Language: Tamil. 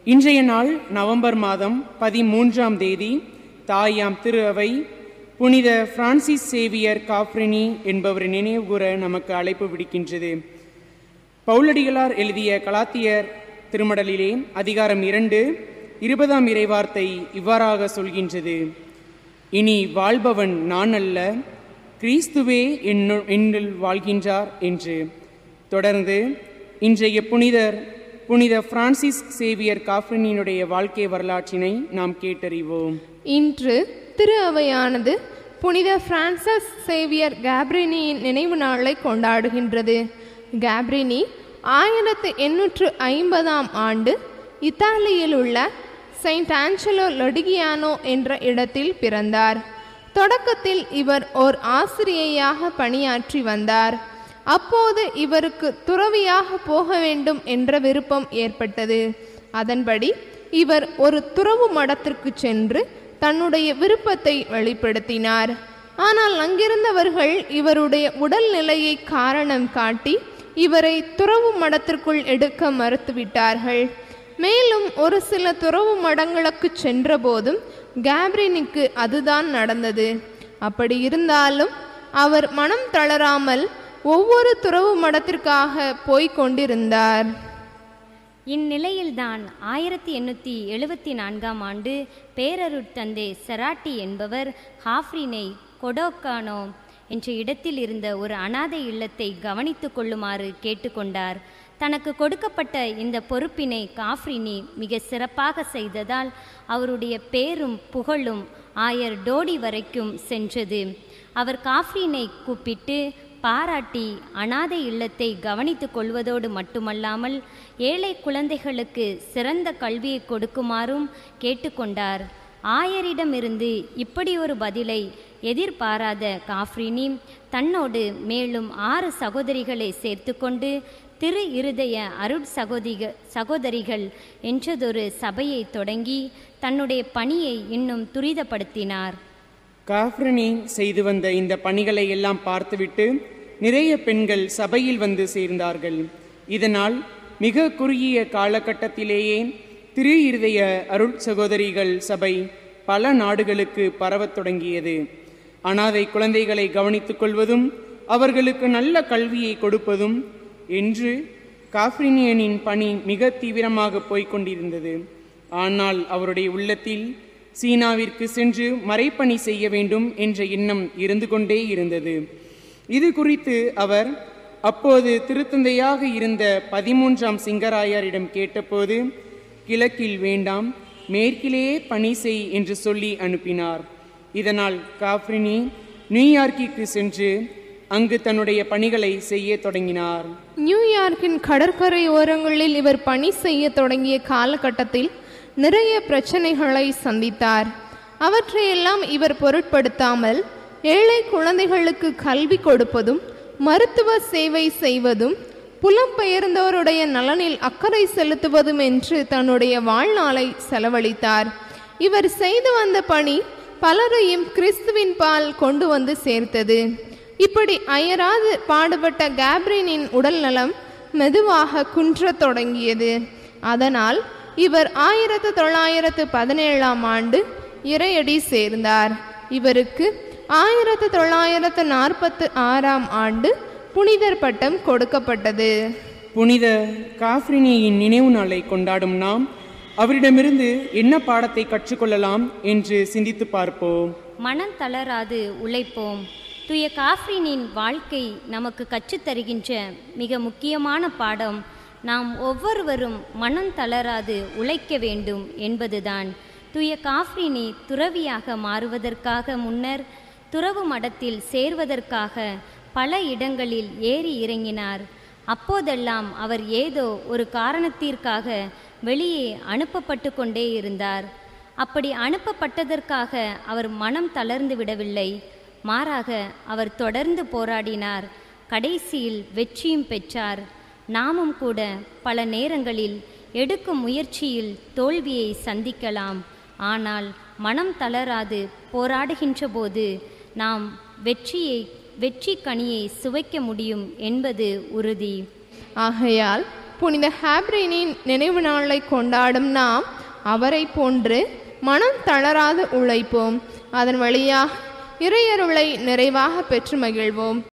இன்றைய நாள் நவம்பர் மாதம் பதிமூன்றாம் தேதி தாயாம் திரு அவை புனித பிரான்சிஸ் சேவியர் காப்ரினி என்பவர் நினைவுகூர நமக்கு அழைப்பு விடுக்கின்றது பவுலடிகளார் எழுதிய கலாத்தியர் திருமடலிலே அதிகாரம் இரண்டு இருபதாம் இறைவார்த்தை இவ்வாறாக சொல்கின்றது இனி வாழ்பவன் நான் அல்ல கிறிஸ்துவே என்னுள் என்னில் வாழ்கின்றார் என்று தொடர்ந்து இன்றைய புனிதர் புனித பிரான்சிஸ் சேவியர் காஃப்ரினினுடைய வாழ்க்கை வரலாற்றினை நாம் கேட்டறிவோம் இன்று திரு அவையானது புனித பிரான்சஸ் சேவியர் கேப்ரினியின் நினைவு நாளை கொண்டாடுகின்றது கேப்ரினி ஆயிரத்து எண்ணூற்று ஐம்பதாம் ஆண்டு இத்தாலியில் உள்ள செயின்ட் ஆஞ்சலோ லொடிகியானோ என்ற இடத்தில் பிறந்தார் தொடக்கத்தில் இவர் ஓர் ஆசிரியையாக பணியாற்றி வந்தார் அப்போது இவருக்கு துறவியாக போக வேண்டும் என்ற விருப்பம் ஏற்பட்டது அதன்படி இவர் ஒரு துறவு மடத்திற்கு சென்று தன்னுடைய விருப்பத்தை வெளிப்படுத்தினார் ஆனால் அங்கிருந்தவர்கள் இவருடைய உடல்நிலையை காரணம் காட்டி இவரை துறவு மடத்திற்குள் எடுக்க மறுத்துவிட்டார்கள் மேலும் ஒரு சில துறவு மடங்களுக்கு சென்றபோதும் கேப்ரினுக்கு அதுதான் நடந்தது அப்படி இருந்தாலும் அவர் மனம் தளராமல் ஒவ்வொரு துறவு மடத்திற்காக போய்க் கொண்டிருந்தார் இந்நிலையில்தான் ஆயிரத்தி எண்ணூற்றி எழுபத்தி நான்காம் ஆண்டு பேரருட்தந்தை செராட்டி என்பவர் ஹாஃப்ரினை கொடோக்கானோ என்ற இடத்தில் இருந்த ஒரு அனாதை இல்லத்தை கவனித்துக் கொள்ளுமாறு கேட்டுக்கொண்டார் தனக்கு கொடுக்கப்பட்ட இந்த பொறுப்பினை காஃப்ரினி மிக சிறப்பாக செய்ததால் அவருடைய பேரும் புகழும் ஆயர் டோடி வரைக்கும் சென்றது அவர் காஃப்ரினை கூப்பிட்டு பாராட்டி அனாதை இல்லத்தை கவனித்துக் கொள்வதோடு மட்டுமல்லாமல் ஏழை குழந்தைகளுக்கு சிறந்த கல்வியை கொடுக்குமாறும் கேட்டுக்கொண்டார் ஆயரிடமிருந்து இப்படி ஒரு பதிலை எதிர்பாராத காஃப்ரினி தன்னோடு மேலும் ஆறு சகோதரிகளை சேர்த்துக்கொண்டு திரு இருதய அருட் சகோதிக சகோதரிகள் என்றதொரு சபையை தொடங்கி தன்னுடைய பணியை இன்னும் துரிதப்படுத்தினார் காஃப்ரினி செய்து வந்த இந்த பணிகளை எல்லாம் பார்த்துவிட்டு நிறைய பெண்கள் சபையில் வந்து சேர்ந்தார்கள் இதனால் மிக குறுகிய காலகட்டத்திலேயே திரு இருதய அருள் சகோதரிகள் சபை பல நாடுகளுக்கு பரவத் தொடங்கியது அனாதை குழந்தைகளை கவனித்துக் கொள்வதும் அவர்களுக்கு நல்ல கல்வியை கொடுப்பதும் என்று காஃப்ரினியனின் பணி மிக தீவிரமாக போய்க் கொண்டிருந்தது ஆனால் அவருடைய உள்ளத்தில் சீனாவிற்கு சென்று மறைப்பணி செய்ய வேண்டும் என்ற எண்ணம் இருந்து கொண்டே இருந்தது இது குறித்து அவர் அப்போது திருத்தந்தையாக இருந்த பதிமூன்றாம் சிங்கராயரிடம் கேட்டபோது கிழக்கில் வேண்டாம் மேற்கிலேயே பணி செய் என்று சொல்லி அனுப்பினார் இதனால் காஃப்ரினி நியூயார்க்கிற்கு சென்று அங்கு தன்னுடைய பணிகளை செய்ய தொடங்கினார் நியூயார்க்கின் கடற்கரை ஓரங்களில் இவர் பணி செய்ய தொடங்கிய காலகட்டத்தில் நிறைய பிரச்சனைகளை சந்தித்தார் அவற்றையெல்லாம் இவர் பொருட்படுத்தாமல் ஏழை குழந்தைகளுக்கு கல்வி கொடுப்பதும் மருத்துவ சேவை செய்வதும் புலம்பெயர்ந்தோருடைய நலனில் அக்கறை செலுத்துவதும் என்று தன்னுடைய வாழ்நாளை செலவழித்தார் இவர் செய்து வந்த பணி பலரையும் கிறிஸ்துவின் பால் கொண்டு வந்து சேர்த்தது இப்படி அயராது பாடுபட்ட கேப்ரினின் உடல் நலம் மெதுவாக குன்றத் தொடங்கியது அதனால் இவர் ஆயிரத்து தொள்ளாயிரத்து பதினேழாம் ஆண்டு இறையடி சேர்ந்தார் இவருக்கு ஆயிரத்து தொள்ளாயிரத்து நாற்பத்து ஆறாம் ஆண்டு புனிதர் பட்டம் கொடுக்கப்பட்டது புனித காஃப்ரினியின் நினைவு நாளை கொண்டாடும் நாம் அவரிடமிருந்து என்ன பாடத்தை கற்றுக்கொள்ளலாம் என்று சிந்தித்து பார்ப்போம் மனம் தளராது உழைப்போம் தூய காஃப்ரினின் வாழ்க்கை நமக்கு கற்றுத்தருகின்ற மிக முக்கியமான பாடம் நாம் ஒவ்வொருவரும் மனம் தளராது உழைக்க வேண்டும் என்பதுதான் தூய காஃப்ரினி துறவியாக மாறுவதற்காக முன்னர் துறவு மடத்தில் சேர்வதற்காக பல இடங்களில் ஏறி இறங்கினார் அப்போதெல்லாம் அவர் ஏதோ ஒரு காரணத்திற்காக வெளியே அனுப்பப்பட்டு கொண்டே இருந்தார் அப்படி அனுப்பப்பட்டதற்காக அவர் மனம் தளர்ந்து விடவில்லை மாறாக அவர் தொடர்ந்து போராடினார் கடைசியில் வெற்றியும் பெற்றார் நாமும் கூட பல நேரங்களில் எடுக்கும் முயற்சியில் தோல்வியை சந்திக்கலாம் ஆனால் மனம் தளராது போராடுகின்ற போது நாம் வெற்றியை வெற்றி கனியை சுவைக்க முடியும் என்பது உறுதி ஆகையால் புனித ஹாப்ரினின் நினைவு நாளை கொண்டாடும் நாம் அவரை போன்று மனம் தளராது உழைப்போம் அதன் வழியாக இறையருளை நிறைவாக பெற்று மகிழ்வோம்